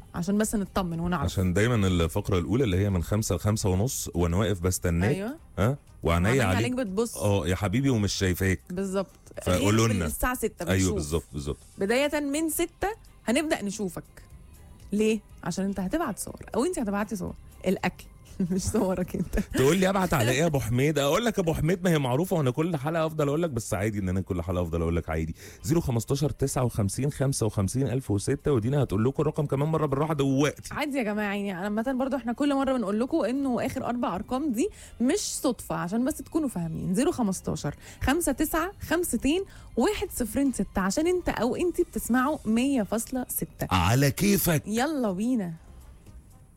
عشان بس نطمن ونعرف عشان دايما الفقره الاولى اللي هي من خمسة لخمسة ونص وانا واقف بستناك ايوه ها وعينيا وعينيك عليك عليك بتبص اه يا حبيبي ومش شايفاك بالظبط فقولوا غير لنا. الساعه 6 ايوه بنشوف. بالظبط بالظبط بدايه من 6 هنبدا نشوفك ليه عشان انت هتبعت صور او انت هتبعتي صور الاكل مش صورك انت تقول لي ابعت على ايه يا ابو حميد اقول لك ابو حميد ما هي معروفه وانا كل حلقه افضل اقول لك بس عادي ان انا كل حلقه افضل اقول لك عادي 015 59 55 1006 ودينا هتقول لكم الرقم كمان مره بالراحه دلوقتي عادي يا جماعه يعني عامه برضو احنا كل مره بنقول لكم انه اخر اربع ارقام دي مش صدفه عشان بس تكونوا فاهمين 015 59 52 106 عشان انت او انت بتسمعوا 100.6 على كيفك يلا بينا